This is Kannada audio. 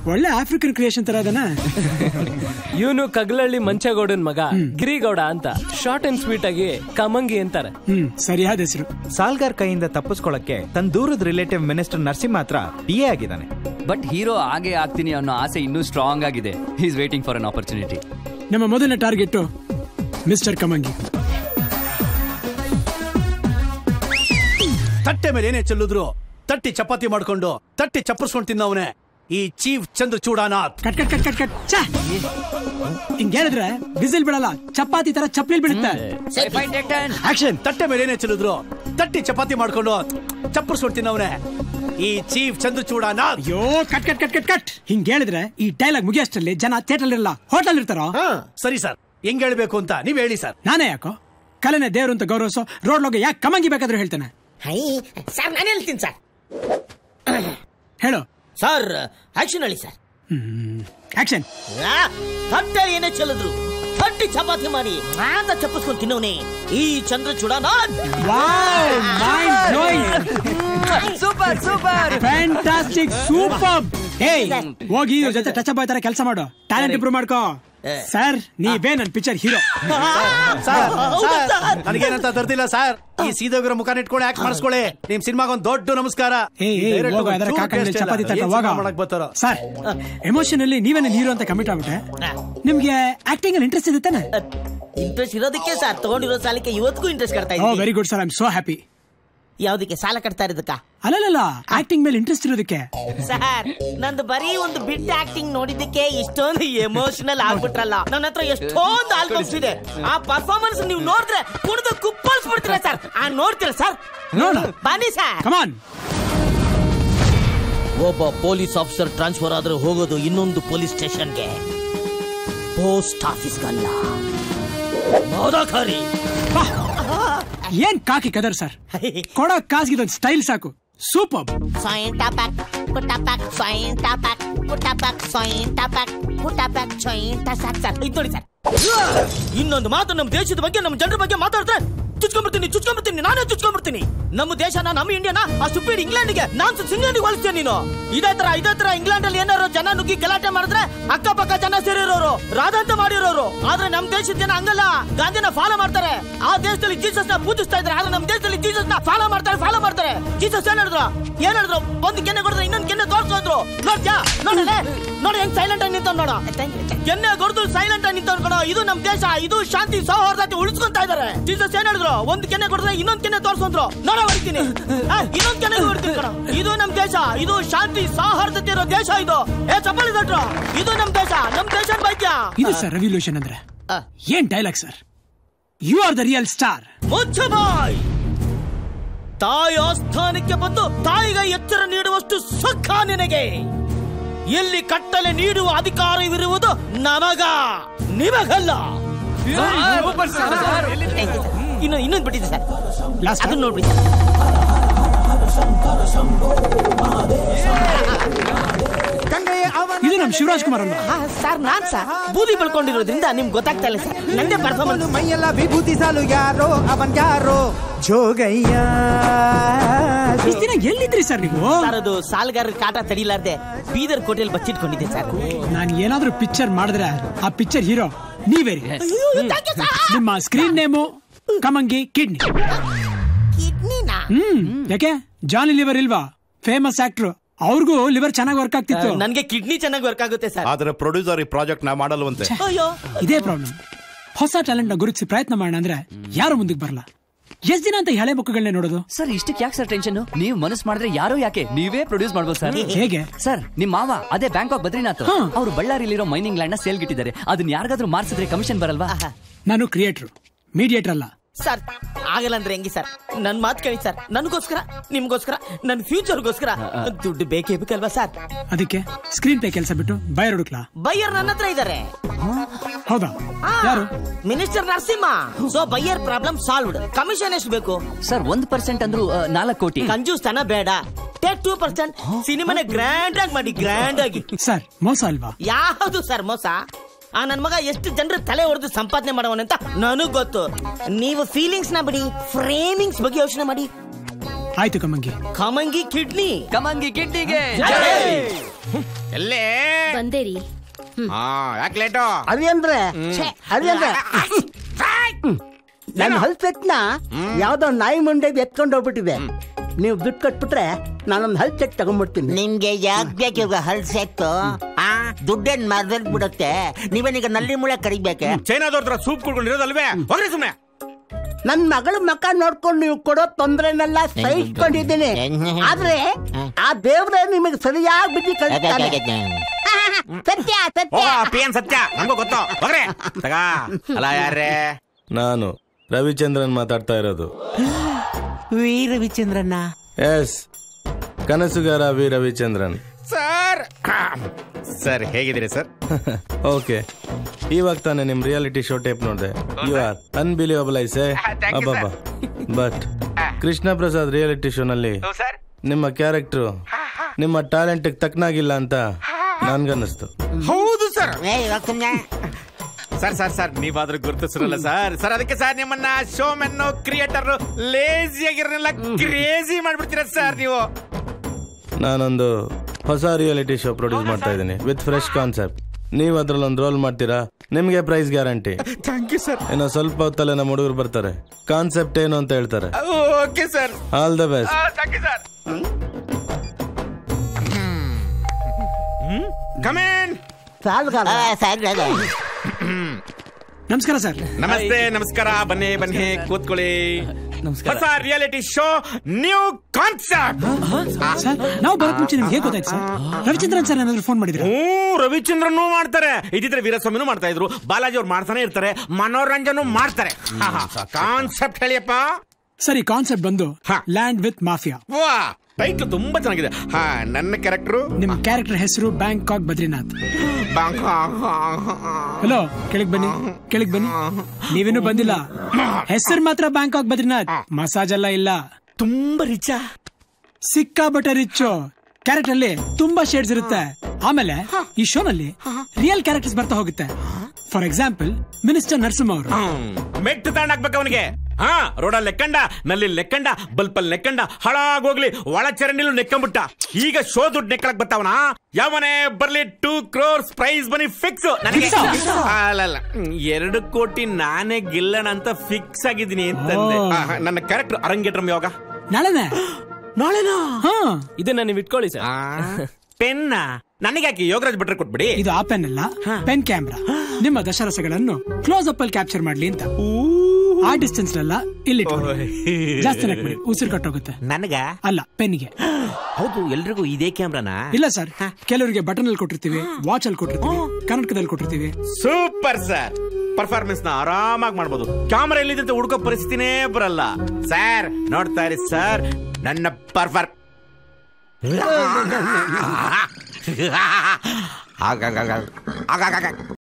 ಒಳ್ಳೆ ಆಫ್ರಿಕನ್ ಕ್ರಿಯೇಷನ್ ತರ ಅದನ ಇವನು ಕಗ್ಲಳ್ಳಿ ಮಂಚೇಗೌಡನ್ ಮಗ ಗಿರಿಗೌಡ ಅಂತ ಶಾರ್ಟ್ ಅಂಡ್ ಸ್ವೀಟ್ ಆಗಿ ಕಮಂಗಿ ಅಂತಾರೆ ಹ್ಮ್ ಸರಿಯಾದ ಹೆಸರು ಸಾಲ್ಗಾರ್ ಕೈಯಿಂದ ತಪ್ಪಿಸ್ಕೊಳ್ಳಕ್ಕೆ ತನ್ನ ದೂರದ ರಿಲೇಟಿವ್ ಮಿನಿಸ್ಟರ್ ನರಸಿಂಹ ಹತ್ರ ಪಿ ಎ ಆಗಿದ್ದಾನೆ ಬಟ್ ಹೀರೋ ಹಾಗೆ ಆಗ್ತೀನಿ ಅನ್ನೋ ಆಸೆ ಇನ್ನೂ ಸ್ಟ್ರಾಂಗ್ ಆಗಿದೆ is waiting for an opportunity ನಮ್ಮ ಮೊದಲನೇ ಟಾರ್ಗೆಟ್ ಮಿಸ್ಟರ್ ಕಮಂಗಿ ತಟ್ಟೆ ಮೇಲೆ ಏನೇ ಚೆಲ್ಲಿದ್ರು ತಟ್ಟಿ ಚಪಾತಿ ಮಾಡ್ಕೊಂಡು ತಟ್ಟಿ ಚಪ್ಪರ್ಸ್ಕೊಂಡು ತಿನ್ನವನೇ ಈ chief Chandra Chudanath cut cut cut cut cut ಛೆ! ಹಿಂಗ್ ಹೇಳಿದ್ರೆ ಬಿಸಿಲ್ ಬಿಡಲ್ಲ ಚಪಾತಿ ತರ ಚಪ್ಪಲಿ ಬೀಳುತ್ತೆ ಆಕ್ಷನ್ ತಟ್ಟೆ ಮೇಲೆ ಏನೇ ಚೆಲ್ಲಿದ್ರು ತಟ್ಟಿ ಚಪಾತಿ ಮಾಡ್ಕೊಂಡು ಚಪ್ಪರ್ಸ್ಕೊಂಡು ತಿನ್ನವನೇ ಈ ಚೀಫ್ ಚಂದ್ರ ಚೂಡಾನಾಥ್ ಅಯ್ಯೋ cut cut cut cut cut ಹಿಂಗ್ ಹೇಳಿದ್ರೆ ಈ ಡೈಲಾಗ್ ಮುಗಿಯಷ್ಟರಲ್ಲಿ ಜನ ಥಿಯೇಟರ್ ಇರಲ್ಲ ಹೋಟೆಲ್ ಇರ್ತಾರೋ ಸರಿ ಸರ್ ಹೆಂಗ್ ಹೇಳ್ಬೇಕು ಅಂತ ನೀವ್ ಹೇಳಿ ಸರ್ ನಾನೇ ಯಾಕೋ ಕಲೆನೆ ದೇವ್ರು ಅಂತ ಗೌರವಿಸೋ ರೋಡ್ ಲೋಗ ಯಾಕೆ ಕಮಂಗಿ ಬೇಕಾದ್ರೂ ಹೇಳ್ತಾನೆ ಹೈ ಸರ್ ನಾನು ಹೇಳ್ತೀನಿ ಸರ್ ಹೇಳು ಸರ್ ಆಕ್ಷನ್ ಹೇಳಿ ಸರ್ ಆಕ್ಷನ್ ಹೊಟ್ಟೆ ಏನೇ ಚೆಲ್ಲಿದ್ರು ಹೊಟ್ಟಿ ಚಪಾತಿ ಮಾಡಿ ಅಂತ ಚಪ್ಪಿಸ್ಕೊಂಡು ತಿನ್ನೋನೆ ಈ Chandra Chudanath mind blowing super super fantastic super ಏಯ್ ಹೋಗಿ ಇವ್ರ ಜೊತೆ ಟಚ್ ಬಾಯ್ ತರ ಕೆಲಸ ಮಾಡು ಟ್ಯಾಲೆಂಟ್ ಇಂಪ್ರೂವ್ ಮಾಡ್ಕೋ ಸರ್ ನೀವೇ ನನ್ ಪಿಕ್ಚರ್ ಹೀರೋ ಸರ್ ನನಗೇನಂತ ತರ್ದಿಲ್ಲ ಸರ್ ಈ ಸೀದೋಗ್ರ ಮುಖ ಇಟ್ಕೊಂಡು ಆಕ್ಟ್ ಮಾಡಿಸ್ಕೊಳ್ಳಿ ನಿಮ್ ಸಿನಿಮಾಗ ಒಂದ್ ದೊಡ್ಡ ನಮಸ್ಕಾರ ಏಯ್ ಈ ಏಯ್ direct ಹೋಗೋ ಅದರ ಒಂಚೂರು ಕಾಕಂಡ್ taste ಇಲ್ಲ. ಚಪಾತಿ ತಟ್ಟ ಏನ್ ಹೋಗ ಸಿನಿಮಾ ಮಾಡಕ್ ಬರ್ತಾರೋ ಸರ್ ಎಮೋಷನ್ ಅಲ್ಲಿ ನೀವೇ ನನ್ ಹೀರೋ ಅಂತ ಕಮಿಟ್ ಆಗ್ಬಿಟ್ಟೆ ನಿಮ್ಗೆ ಆಕ್ಟಿಂಗ್ ಅಲ್ಲಿ ಇಂಟ್ರೆಸ್ಟ್ ಇದೆ ತಾನೆ ಇಂಟ್ರೆಸ್ಟ್ ಇರೋದಕ್ಕೆ ಸರ್ ತಗೊಂಡಿರೋ ಸಾಲಕ್ಕೆ ಇವತ್ತಿಗೂ ಇಂಟ್ರೆಸ್ಟ್ ಕಟ್ತಾ ಓ ಇದ್ದೀನಿ very good sir I am so happy ಯಾವ್ದಕ್ಕೆ ಸಾಲ ಕಟ್ತಾ ಇರೋದಕ್ಕ ಅಲ್ಲಲ್ಲ ಆಕ್ಟಿಂಗ್ ಮೇಲೆ ಇಂಟ್ರೆಸ್ಟ್ ಇರೋದಕ್ಕೆ ಸರ್ ನಂದು ಬರೀ ಒಂದು ಬಿಟ್ ಆಕ್ಟಿಂಗ್ ನೋಡಿದ್ದಕ್ಕೆ ಇಷ್ಟೊಂದು ಎಮೋಷನಲ್ ಆಗ್ಬಿಟ್ರಲ್ಲ ನನ್ನ ಹತ್ರ ಎಷ್ಟೊಂದು ಆಲ್ಬಮ್ಸ್ ಇದೆ ಆ ಪರ್ಫಾರ್ಮೆನ್ಸ್ ನೀವು ನೋಡಿದ್ರೆ ಕುಣಿದು ಕುಪ್ಪಳಿಸ್ಬಿಡ್ತೀರಾ ಸರ್ ಆ ನೋಡ್ತೀರಾ ಸರ್ ನೋಡ ಬನ್ನಿ ಸರ್ ಕಮಾನ್ ಒಬ್ಬ ಪೊಲೀಸ್ ಆಫೀಸರ್ ಟ್ರಾನ್ಸ್ಫರ್ ಆದ್ರೆ ಹೋಗೋದು ಇನ್ನೊಂದು ಪೊಲೀಸ್ ಸ್ಟೇಷನ್ಗೆ ಪೋಸ್ಟ್ ಆಫೀಸ್ಗಲ್ಲ ಮೋದಖಾರಿ ಏನ್ ಕಾಕಿ ಕದರ್ ಸರ್ ಕೊಡೋ ಕಾಸ್ಗೆ ಇದೊಂದು ಸ್ಟೈಲ್ ಸಾಕು super Soin tapak, putapak, soin tapak, putapak, soin tapak, putapak, soin tasak. Sir ಇದು ನೋಡಿ ಸರ್ ಇನ್ನೊಂದು ಮಾತು ನಮ್ಮ ದೇಶದ ಬಗ್ಗೆ ನಮ್ಮ ಜನರ ಬಗ್ಗೆ ಮಾತಾಡಿದ್ರೆ ಚುಚ್ಕೊಂಡ್ಬಿಡ್ತೀನಿ ಚುಚ್ಕೊಂಡ್ಬಿಡ್ತೀನಿ ನಾನೇ ಚುಚ್ಕೊಂಡ್ಬಿಡ್ತೀನಿ ನಮ್ಮ ದೇಶನ ನಮ್ಮ ಇಂಡಿಯಾನ ಆ ಸ್ಟುಪಿಡ್ ಇಂಗ್ಲೆಂಡ್ಗೆ ನಾನು ಸಿಂಗ್ಲೆಂಡ್ಗೆ ಹೋಲಿಸ್ತೀನಿ ನೀನು ಇದೇ ತರ ಇದೇ ತರ ಇಂಗ್ಲೆಂಡ್ ಅಲ್ಲಿ ಏನಾರು ಜನ ನುಗ್ಗಿ ಗಲಾಟೆ ಮಾಡಿದ್ರೆ ಅಕ್ಕಪಕ್ಕ ಜನ ಸೇರಿರೋರು ರಾಧಾಂತ ಮಾಡಿರೋರು ಆದ್ರೆ ನಮ್ಮ ದೇಶದ ಜನ ಹಂಗಲ್ಲ ಗಾಂಧಿನ ಫಾಲೋ ಮಾಡ್ತಾರೆ ಆ ದೇಶದಲ್ಲಿ ಜೀಸಸ್ ನ ಪೂಜಿಸ್ತಾ ಇದ್ದಾರೆ ಆದ್ರೆ ನಮ್ಮ ದೇಶದಲ್ಲಿ ಜೀಸಸ್ ನ ಫಾಲೋ ಮಾಡ್ತಾರೆ ಫಾಲೋ ಮಾಡ್ತಾರೆ ಜೀಸಸ್ ಏನ್ ಹೇಳಿದ್ರು ಏನ್ ಹೇಳಿದ್ರು ಒಂದು ಕೆನ್ನೆ ಕೊಡಿದ್ರೆ ಇನ್ನೊಂದು ಕೆನ್ನೆ ತೋರಿಸೋದ್ರು ನೋಡ್ಯಾ ನೋಡಲೆ ನೋಡಿ ಹೆಂಗ್ ಸೈಲೆಂಟ್ ಆಗಿ ನಿಂತ ನೋಡ ಕೆನ್ನೆ ಕೊಡ್ದು ಸೈಲೆಂಟ್ ಆಗಿ ನಿಂತ ಕಣ ಇದು ನಮ್ ದೇಶ ಇದು ಶಾಂತಿ ಸೌಹಾರ್ದತೆ ಉಳಿಸ್ಕೊಂತ ಇದಾರೆ ಜೀಸಸ್ ಏನ್ ಹೇಳಿದ್ರು ಒಂದ್ ಕೆನ್ನೆ ಕೊಡಿದ್ರೆ ಇನ್ನೊಂದ್ ಕೆನ್ನೆ ತೋರ್ಸಂದ್ರು ನೋಡ ಹೊಡಿತೀನಿ ಆ, ಇನ್ನೊಂದ್ ಕೆನ್ನೆ ಹೊಡಿತೀನಿ ಕಣ ಇದು ನಮ್ ದೇಶ ಇದು ಶಾಂತಿ ಸೌಹಾರ್ದತೆ ಇರೋ ದೇಶ ಇದು ಏ ಚಪ್ಪಲಿ ದಟ್ರು ಇದು ನಮ್ ದೇಶ ನಮ್ ದೇಶ ಬೈದ್ಯ ಇದು ಸರ್ ರೆವಲ್ಯೂಷನ್ ಅಂದ್ರೆ ಏನ್ dialogue sir you are the real star ಮುಚ್ಚ ಬಾಯ್ ತಾಯಿ ಆಸ್ಥಾನಕ್ಕೆ ಬಂದು ತಾಯಿಗೆ ಎಚ್ಚರ ನೀಡುವಷ್ಟು ಸುಖ ನಿನಗೆ ಎಲ್ಲಿ ಕಟ್ಟಲೆ ನೀಡುವ ಅಧಿಕಾರವಿರುವುದು ನಮಗ ನಿಮಗಲ್ಲ ಇನ್ನು ಇನ್ನೊಂದು ಬಿಟ್ಟಿದೆ ಸರ್ ಲಾಸ್ಟ್ ಅದನ್ನ ನೋಡ್ಬಿಡಿ ಸರ್ ಇದು ನಮ್ ಶಿವರಾಜ್ ಕುಮಾರ್ ಅಲ್ವಾ ಹಾ, ಸರ್ ನಾನ್ ಸರ್ ಬೂದಿ ಬೆಳ್ಕೊಂಡಿರೋದ್ರಿಂದ ನಿಮ್ಗೆ ಗೊತ್ತಾಗ್ತಾ ಇಲ್ಲ ಸರ್ ನಂದೇ ಪರ್ಫಾರ್ಮೆನ್ಸ್ ಮೈಯೆಲ್ಲ ವಿಭೂತಿ ಸಾಲು ಯಾರೋ ಅವನ್ ಯಾರೋ ಜೋಗಯ್ಯ ಇಷ್ಟ್ ದಿನ ಎಲ್ಲಿದ್ರಿ ಸರ್ ನೀವು ಸರ್ ಅದು ಸಾಲಗಾರರ ಕಾಟ ತಡಿಲಾರ್ದೆ ಬೀದರ್ ಕೋಟೆಲ್ ಬಚ್ಚಿಟ್ಕೊಂಡಿದ್ದೆ ಸರ್ ನಾನು ಏನಾದ್ರೂ ಪಿಕ್ಚರ್ ಮಾಡಿದ್ರೆ ಆ ಪಿಕ್ಚರ್ ಹೀರೋ ನೀವೇ ರೀ ನಿಮ್ಮ ಸ್ಕ್ರೀನ್ ನೇಮು ಕಮಂಗಿ ಕಿಡ್ನಿ ಕಿಡ್ನಿನಾ ಹ್ಮ್ ಯಾಕೆ ಜಾನಿ ಲಿವರ್ ಇಲ್ವಾ ಫೇಮಸ್ ಆಕ್ಟ್ರು ಅವ್ರಿಗೂ ಲಿವರ್ ಚೆನ್ನಾಗಿ ವರ್ಕ್ ಆಗ್ತಿತ್ತು ನನ್ಗೆ ಕಿಡ್ನಿ ಚೆನ್ನಾಗಿ ವರ್ಕ್ ಆಗುತ್ತೆ ಸರ್ ಆದ್ರೆ ಪ್ರೊಡ್ಯೂಸರ್ ಈ ಪ್ರಾಜೆಕ್ಟ್ ನಾ ಮಾಡಲ್ವಂತೆ ಅಯ್ಯೋ ಇದೇ ಪ್ರಾಬ್ಲಮ್ ಹೊಸ ಟ್ಯಾಲೆಂಟ್ ನ ಗುರುತಿಸಿ ಪ್ರಯತ್ನ ಮಾಡೋಣ ಅಂದ್ರೆ ಯಾರು ಮುಂದಕ್ಕೆ ಬರಲ್ಲ ಎಷ್ಟ್ ದಿನ ಅಂತ ಈ ಹಳೆ ಮುಖಗಳನ್ನೇ ನೋಡೋದು ಸರ್ ಇಷ್ಟಕ್ಕೆ ಯಾಕೆ ಸರ್ ಟೆನ್ಷನ್ ನೀವು ಮನಸ್ಸು ಮಾಡಿದ್ರೆ ಯಾರೋ ಯಾಕೆ ನೀವೇ ಪ್ರೊಡ್ಯೂಸ್ ಮಾಡ್ಬೋದು ಸರ್ ಹೇಗೆ ಸರ್ ನಿಮ್ ಮಾವ ಅದೇ ಬ್ಯಾಂಕಾಕ್ ಬದ್ರಿನಾಥ್ ಹಾ. ಅವರು ಬಳ್ಳಾರಿಲಿರೋ ಮೈನಿಂಗ್ ಲ್ಯಾಂಡ್ ನ ಸೇಲ್ಗಿಟ್ಟಿದ್ದಾರೆ ಅದನ್ನ ಯಾರಿಗಾದ್ರೂ ಮಾರ್ಸಿದ್ರೆ ಕಮಿಷನ್ ಬರಲ್ವಾ ನಾನು ಕ್ರಿಯೇಟರ್ ಮೀಡಿಯೇಟರ್ ಅಲ್ಲ ಸರ್ ಆಗಲ್ಲ ಅಂದ್ರೆ ಹೆಂಗಿ ಸರ್ ನನ್ ಮಾತು ಕೇಳಿ ಸರ್ ನನಗೋಸ್ಕರ ನಿಮ್ಗೋಸ್ಕರ ನನ್ ಫ್ಯೂಚರ್ಗೋಸ್ಕರ ದುಡ್ಡು ಬೇಕೇ ಬೇಕಲ್ವಾ ಸರ್ ಅದಕ್ಕೆ ಸ್ಕ್ರೀನ್ ಪ್ಲೇ ಕೆಲಸ ಬಿಟ್ಟು ಬಯರ್ ಹುಡುಕ್ಲಾ ಬೈಯರ್ ನನ್ನ ಹತ್ರ ಇದಾರೆ ಹೌದಾ ಯಾರು minister Narasimha so buyer problem solved commission ಎಷ್ಟು ಬೇಕು ಸರ್ ಒಂದ್ ಪರ್ಸೆಂಟ್ ಅಂದ್ರೂ ನಾಲ್ಕು ಕೋಟಿ ಕಂಜೂಸ್ ತನ ಬೇಡ ಟೇಕ್ ಟೂ ಪರ್ಸೆಂಟ್ ಸಿನಿಮಾನೇ ಗ್ರ್ಯಾಂಡ್ ಆಗಿ ಮಾಡಿ ಗ್ರ್ಯಾಂಡ್ ಆಗಿ ಸರ್ ಮೋಸ ಅಲ್ವಾ ಯಾವುದು ಸರ್ ಮೋಸ ಆ ನನ್ ಮಗ ಎಷ್ಟು ಜನರ ತಲೆ ಹೊಡೆದು ಸಂಪಾದನೆ ಮಾಡವನಂತ ನನಗ್ ಗೊತ್ತು ನೀವು ಫೀಲಿಂಗ್ಸ್ ನ ಬಿಡಿ ಫ್ರೇಮಿಂಗ್ಸ್ ಬಗ್ಗೆ ಯೋಚನೆ ಮಾಡಿ ಆಯ್ತು ಕಮಂಗಿ ಕಮಂಗಿ ಕಿಡ್ನಿ ಕಮಂಗಿ ಕಿಡ್ನಿಗೆ ಎಲ್ಲೇ ಬಂದೆ ರೀ ಹಾ ಯಾಕೆ ಲೇಟು ಅದೇ ಅಂದ್ರೆ ಛೆ, ಅದೇ ಅಂದ್ರೆ ನನ್ನ ಹಲ್ಸೆಟ್ನ ಯಾವ್ದೋ ನಾಯಿ ಮುಂಡೆ ಎತ್ಕೊಂಡು ಹೋಗ್ಬಿಟ್ಟಿದೆ ನೀವು ದುಡ್ಡು ಕಟ್ಬಿಟ್ರೆ ನಾನೊಂದು ಹಲ್ ಸೆಟ್ ತಗೊಂಡ್ಬಿಡ್ತೀನಿ ನಿಮ್ಗೆ ಯಾಕೆ ಬೇಕು ಇವಾಗ ಹಲ್ ಸೆಟ್ಟು ಆ ದುಡ್ಡೇನ್ ಮರದಲ್ಲಿ ಬಿಡುತ್ತೆ ನೀವೇನೀಗ ನಲ್ಲಿ ಮುಳೆ ಕರಿಬೇಕೆ ಚೈನಾದವ್ರ ಹತ್ರ ಸೂಪ್ ಕುಡ್ಕೊಂಡಿರೋದಲ್ವೇ ಹೋಗ್ರಿ ಸುಮ್ನೆ ನನ್ ಮಗಳ ಮಕ್ಕ ನೋಡ್ಕೊಂಡು ನೀವು ಕೊಡೋ ತೊಂದ್ರೆನೆಲ್ಲ ಸಹಿಸ್ಕೊಂಡಿದ್ದೀನಿ ಆದ್ರೆ ಆ ದೇವ್ರೆ ನಿಮಗೆ ಸರಿಯಾಗಿ ಬಿದ್ದು ಕಳಿಸ್ತಾನೆ ಸತ್ಯ ಸತ್ಯ ಹೋಗ ಪಿ ಎನ್ ಸತ್ಯ ನಮಗೂ ಗೊತ್ತು ಹೋಗ್ರಿ ತಗ ಅಲ್ಲ ಯಾರೇ ನಾನು ರವಿಚಂದ್ರನ್ ಮಾತಾಡ್ತಾ ಇರೋದು ವಿ ರವಿಚಂದ್ರಣ್ಣ ಎಸ್ ಕನಸುಗಾರ ವಿ ರವಿಚಂದ್ರನ್ ಸರ್ ಸರ್ ಹೇಗಿದ್ದೀರಿ ಸರ್ ಓಕೆ ಇವಾಗ ತಾನೇ ನಿಮ್ ರಿಯಾಲಿಟಿ ಶೋ ಟೇಪ್ ನೋಡಿದೆ ಯು ಆರ್ ಅನ್ಬಿಲಿಯಬಲ್ ಐಸೆ ಅಬ್ಬಬ್ಬ ಬಟ್ ಕೃಷ್ಣ ಪ್ರಸಾದ್ ರಿಯಾಲಿಟಿ ಶೋನಲ್ಲಿ ನಿಮ್ಮ ಕ್ಯಾರೆಕ್ಟರ್ ನಿಮ್ಮ ಟ್ಯಾಲೆಂಟ್ ತಕ್ಕನಾಗಿಲ್ಲ ಅಂತ ನನ್ಗನ್ನಿಸ್ತು ಹೌದು ಸರ್ ಏ ಇವಾಗ ಸುಮ್ನೆ ಸರ್ ಸರ್ ಸರ್ ನೀವಾದ್ರೂ ಗುರುತಿಸಿರಲ್ಲ ಸರ್ ಸರ್ ಅದಕ್ಕೆ ಸರ್ ನಿಮ್ಮನ್ನ ಶೋ ಮೆನ್ ಕ್ರಿಯೇಟರ್ ಲೇಜಿ ಆಗಿರಲ್ಲ ಕ್ರೇಜಿ ಮಾಡ್ಬಿಡ್ತೀರ ಸರ್ ನೀವು ನಾನೊಂದು ಹೊಸ ರಿಯಾಲಿಟಿ ಶೋ ಪ್ರೊಡ್ಯೂಸ್ ಮಾಡ್ತಾ ಇದ್ದೀನಿ ವಿತ್ ಫ್ರೆಶ್ ಕಾನ್ಸೆಪ್ಟ್ ನೀವು ಅದ್ರಲ್ಲಿ ಒಂದು ರೋಲ್ ಮಾಡ್ತೀರಾ ನಿಮ್ಗೆ prize guarantee thank you sir ಇನ್ನು ಸ್ವಲ್ಪ ಹೊತ್ತಲ್ಲೇ ನಮ್ಮ ಹುಡುಗರು ಬರ್ತಾರೆ ಕಾನ್ಸೆಪ್ಟ್ ಏನು ಅಂತ ಹೇಳ್ತಾರೆ okay sir all the best thank you sir come in ನಮಸ್ಕಾರ ಸರ್ ನಮಸ್ತೆ ನಮಸ್ಕಾರ ಬನ್ನಿ ಬನ್ನಿ ಕೂತ್ಕೊಳ್ಳಿ ಹೊಸ reality show new concept sir ನಾವು ಬರಕ್ ಮುಂಚೆ ನಿಮ್ಗೆ ಹೇಗೆ ಗೊತ್ತಾಯ್ತು ಸರ್ ರವಿಚಂದ್ರನ್ ಸರ್ ಏನಾದ್ರು ಫೋನ್ ಮಾಡಿದ್ರೆ ಹ್ಞೂ ರವಿಚಂದ್ರನು ಮಾಡ್ತಾರೆ ಇದಿದ್ರೆ ವೀರಸ್ವಾಮಿನೂ ಮಾಡ್ತಾ ಇದ್ರು ಬಾಲಾಜಿ ಅವ್ರು ಮಾಡ್ತಾನೆ ಇರ್ತಾರೆ ಮನೋರಂಜನು ಮಾಡ್ತಾರೆ ಕಾನ್ಸೆಪ್ಟ್ ಹೇಳಿಯಪ್ಪ ಸರಿ ಕಾನ್ಸೆಪ್ಟ್ ಬಂದು ಲ್ಯಾಂಡ್ ವಿತ್ ಮಾಫಿಯಾ ವಾ ಟೈಟ್ಲ್ ತುಂಬಾ ಚೆನ್ನಾಗಿದೆ ಹಾ ನನ್ನ ಕ್ಯಾರೆಕ್ಟರ್ ನಿಮ್ ಕ್ಯಾರೆಕ್ಟರ್ ಹೆಸರು ಬ್ಯಾಂಕಾಕ್ ಬದ್ರಿನಾಥ್ ಹಲೋ ಕೆಳಗ್ ಬನ್ನಿ ಕೆಳಗ್ ಬನ್ನಿ ನೀವೇನು ಬಂದಿಲ್ಲ ಹೆಸರು ಮಾತ್ರ ಬ್ಯಾಂಕಾಕ್ ಬದ್ರಿನಾಥ್ ಮಸಾಜ್ ಎಲ್ಲ ಇಲ್ಲ ತುಂಬಾ ರಿಚಾ ಸಿಕ್ಕಾಬಟ್ಟೆ ರಿಚ್ಚು ಕ್ಯಾರೆಕ್ಟರ್ ಅಲ್ಲಿ ತುಂಬಾ ಶೇಡ್ಸ್ ಇರುತ್ತೆ ಆಮೇಲೆ ಈ ಶೋನಲ್ಲಿ ರಿಯಲ್ ಕ್ಯಾರೆಕ್ಟರ್ಸ್ ಬರ್ತಾ ಹೋಗುತ್ತೆ ಫಾರ್ ಎಕ್ಸಾಂಪಲ್ ಮಿನಿಸ್ಟರ್ ನರಸಿಂಹ ಅವರು ಮೆಟ್ಟು ತಗೊಂಡಾಗ್ಬೇಕು ಅವನಿಗೆ ಹಾ ರೋಡಲ್ಲಿ ಲೆಕ್ಕಂಡ ನಲ್ಲಿ ಲೆಕ್ಕಂಡ ಬಲ್ಪಲ್ ನೆಕ್ಕಂಡ ಹಾಳಾಗೋಗ್ಲಿ ಒಳ ಚರಂಡಿಲು ನೆಕ್ಕಂಬಿಟ್ಟ ಈಗ ಶೋ ದುಡ್ಡು ನೆಕ್ಕಳಕ್ ಬರ್ತಾವನ ಯಾವನೇ ಬರ್ಲಿ ಟೂ ಕ್ರೋರ್ಸ್ ಪ್ರೈಸ್ ಬನ್ನಿ ಫಿಕ್ಸ್ ನನಗೆ Fix ಆ? ಅಲ್ಲಲ್ಲ ಎರಡು ಕೋಟಿ ನಾನೇ ಗೆಲ್ಲಣ ಅಂತ ಫಿಕ್ಸ್ ಆಗಿದ್ದೀನಿ ಅಂತಂದೆ ಓ. ಆ, ನನ್ನ ಕ್ಯಾರೆಕ್ಟರ್ ಅರಂಗೇಟ್ರಮ್ ಯೋಗ ನಾಳೆನೆ ನಾಳೆನಾ ಹಾ ಇದನ್ನ ನೀವು ಇಟ್ಕೊಳ್ಳಿ ಸರ್ ಪೆನ್ನ ನನಗೆ ಯಾಕೆ ಯೋಗರಾಜ್ ಭಟ್ರೆ ಕೊಟ್ಬಿಡಿ ಇದು ಆ ಪೆನ್ ಅಲ್ಲ ಪೆನ್ ಕ್ಯಾಮ್ರಾ ನಿಮ್ಮ ದಶರಸಗಳನ್ನು ಕ್ಲೋಸ್ ಅಪ್ ಅಲ್ಲಿ ಕ್ಯಾಪ್ಚರ್ ಮಾಡ್ಲಿ ಅಂತ ಆ ಡಿಸ್ಟೆನ್ಸ್ ಅಲ್ಲ ಇಲ್ಲಿ ಇಟ್ಕೊಳ್ಳಿ. ಜಾಸ್ತಿ ನಕ್ಬೇಡಿ ಉಸಿರು ಕಟ್ಟೋಗುತ್ತೆ ನನಗ ಅಲ್ಲ ಪೆನ್ಗೆ ಹೌದು ಎಲ್ರಿಗೂ ಇದೇ ಕ್ಯಾಮ್ರಾನಾ ಇಲ್ಲ ಸರ್ ಕೆಲವರಿಗೆ ಬಟನ್ ಅಲ್ಲಿ ಕೊಟ್ಟಿರ್ತೀವಿ ವಾಚ್ ಅಲ್ಲಿ ಕೊಟ್ಟಿರ್ತೀವಿ ಕನ್ನಡಕದಲ್ಲಿ ಕೊಟ್ಟಿರ್ತೀವಿ ಸೂಪರ್ ಸರ್ ಪರ್ಫಾರ್ಮೆನ್ಸ್ ನ ಆರಾಮಾಗಿ ಮಾಡ್ಬೋದು ಕ್ಯಾಮರಾ ಎಲ್ಲಿದೆ ಅಂತ ಹುಡುಕೋ ಪರಿಸ್ಥಿತಿನೇ ಬರಲ್ಲ ಸರ್ ನೋಡ್ತಾ ಇರಿ ಸರ್ ನನ್ನ ಪರ್ಫಾರ್